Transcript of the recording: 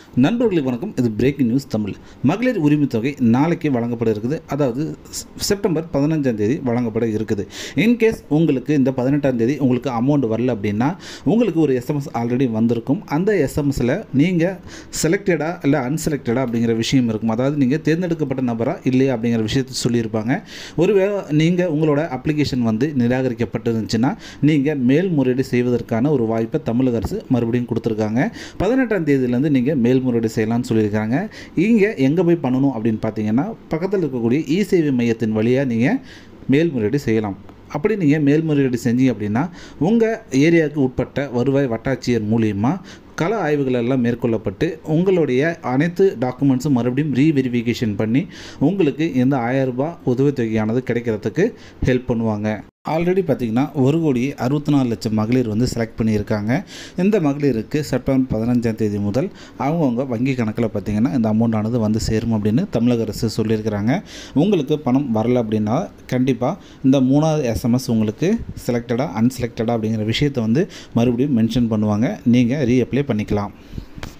நண்பர்களுக்கு வணக்கம் இது பிரேக்கிங் நியூஸ் தமிழ் மகளிர் உரிமைத் தொகை நாளைக்கு வழங்கப்பட இருக்குது அதாவது செ- செப்டம்பர் பதினஞ்சாம் தேதி வழங்கப்பட இருக்குது இன்கேஸ் உங்களுக்கு இந்த பதினெட்டாம் தேதி உங்களுக்கு அமௌண்ட் வரல அப்படின்னா உங்களுக்கு ஒரு எஸ்எம்எஸ் ஆல்ரெடி வந்திருக்கும் அந்த எஸ்எம்எஸில் நீங்கள் செலக்டடா இல்லை அன்செலக்டடா அப்படிங்கிற விஷயம் இருக்கும் அதாவது நீங்கள் தேர்ந்தெடுக்கப்பட்ட நபரா இல்லையா அப்படிங்கிற விஷயத்தை சொல்லியிருப்பாங்க ஒருவேளை நீங்கள் உங்களோட அப்ளிகேஷன் வந்து நிராகரிக்கப்பட்டிருந்துச்சுன்னா நீங்கள் மேல்முறையீடு செய்வதற்கான ஒரு வாய்ப்பை தமிழக அரசு மறுபடியும் கொடுத்துருக்காங்க பதினெட்டாம் தேதியிலேருந்து நீங்கள் மேல்முறையீடு செய்யலாம்னு சொல்லியிருக்காங்க இங்கே எங்கே போய் பண்ணணும் அப்படின்னு பார்த்தீங்கன்னா பக்கத்தில் இருக்கக்கூடிய இ சேவை மையத்தின் வழியாக நீங்கள் மேல்முறையீடு செய்யலாம் அப்படி நீங்கள் மேல்முறையீடு செஞ்சீங்க அப்படின்னா உங்கள் ஏரியாவுக்கு உட்பட்ட வருவாய் வட்டாட்சியர் மூலியமாக கள ஆய்வுகள் எல்லாம் மேற்கொள்ளப்பட்டு உங்களுடைய அனைத்து டாக்குமெண்ட்ஸும் மறுபடியும் ரீவெரிஃபிகேஷன் பண்ணி உங்களுக்கு இந்த ஆயிரம் ரூபாய் உதவித்தொகையானது கிடைக்கிறதுக்கு ஹெல்ப் பண்ணுவாங்க ஆல்ரெடி பார்த்திங்கன்னா ஒரு கோடி அறுபத்தி நாலு லட்சம் மகளிர் வந்து செலக்ட் பண்ணியிருக்காங்க இந்த மகளிருக்கு செப்டம்பர் பதினஞ்சாம் தேதி முதல் அவங்கவுங்க வங்கி கணக்கில் பார்த்திங்கன்னா இந்த அமௌண்ட் ஆனது வந்து சேரும் அப்படின்னு தமிழக அரசு சொல்லியிருக்கிறாங்க உங்களுக்கு பணம் வரல அப்படின்னா கண்டிப்பாக இந்த மூணாவது எஸ்எம்எஸ் உங்களுக்கு செலக்டடாக அன்செலக்டடாக அப்படிங்கிற விஷயத்தை வந்து மறுபடியும் மென்ஷன் பண்ணுவாங்க நீங்கள் ரீஅப்ளை பண்ணிக்கலாம்